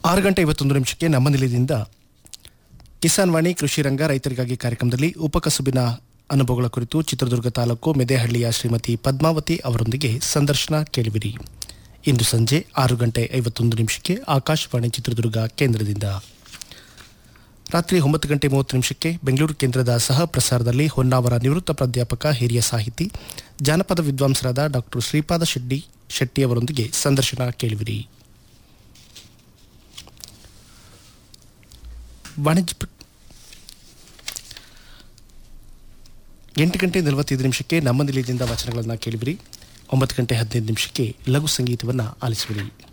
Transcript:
ಆರು ಗಂಟೆ ಐವತ್ತೊಂದು ನಿಮಿಷಕ್ಕೆ ನಮ್ಮ ನಿಲಯದಿಂದ ಕಿಸಾನ್ ವಾಣಿ ಕೃಷಿ ರಂಗ ರೈತರಿಗಾಗಿ ಕಾರ್ಯಕ್ರಮದಲ್ಲಿ ಉಪಕಸುಬಿನ ಅನುಭವಗಳ ಕುರಿತು ಚಿತ್ರದುರ್ಗ ತಾಲೂಕು ಮೆದೆಹಳ್ಳಿಯ ಶ್ರೀಮತಿ ಪದ್ಮಾವತಿ ಅವರೊಂದಿಗೆ ಸಂದರ್ಶನ ಕೇಳುವಿರಿ ಇಂದು ಸಂಜೆ ಆರು ಗಂಟೆ ಐವತ್ತೊಂದು ನಿಮಿಷಕ್ಕೆ ಆಕಾಶವಾಣಿ ಚಿತ್ರದುರ್ಗ ಕೇಂದ್ರದಿಂದ ರಾತ್ರಿ ಒಂಬತ್ತು ಗಂಟೆ ಮೂವತ್ತು ನಿಮಿಷಕ್ಕೆ ಬೆಂಗಳೂರು ಕೇಂದ್ರದ ಸಹ ಪ್ರಸಾರದಲ್ಲಿ ಹೊನ್ನಾವರ ನಿವೃತ್ತ ಪ್ರಾಧ್ಯಾಪಕ ಹಿರಿಯ ಸಾಹಿತಿ ಜಾನಪದ ವಿದ್ವಾಂಸರಾದ ಡಾಕ್ಟರ್ ಶ್ರೀಪಾದ ಶೆಟ್ಟಿ ಶೆಟ್ಟಿ ಅವರೊಂದಿಗೆ ಸಂದರ್ಶನ ಕೇಳುವಿರಿ ವಾಣಿಜ್ಯ ಪ್ರ- ಎಂಟು ಗಂಟೆ ನಲವತ್ತೈದು ನಿಮಿಷಕ್ಕೆ ನಮ್ಮ ನಿಲಯದಿಂದ ವಚನಗಳನ್ನು ಕೇಳಿಬಿರಿ ಒಂಬತ್ತು ಗಂಟೆ ಹದಿನೈದು ನಿಮಿಷಕ್ಕೆ ಲಘು ಸಂಗೀತವನ್ನು ಆಲಿಸುವಿರಿ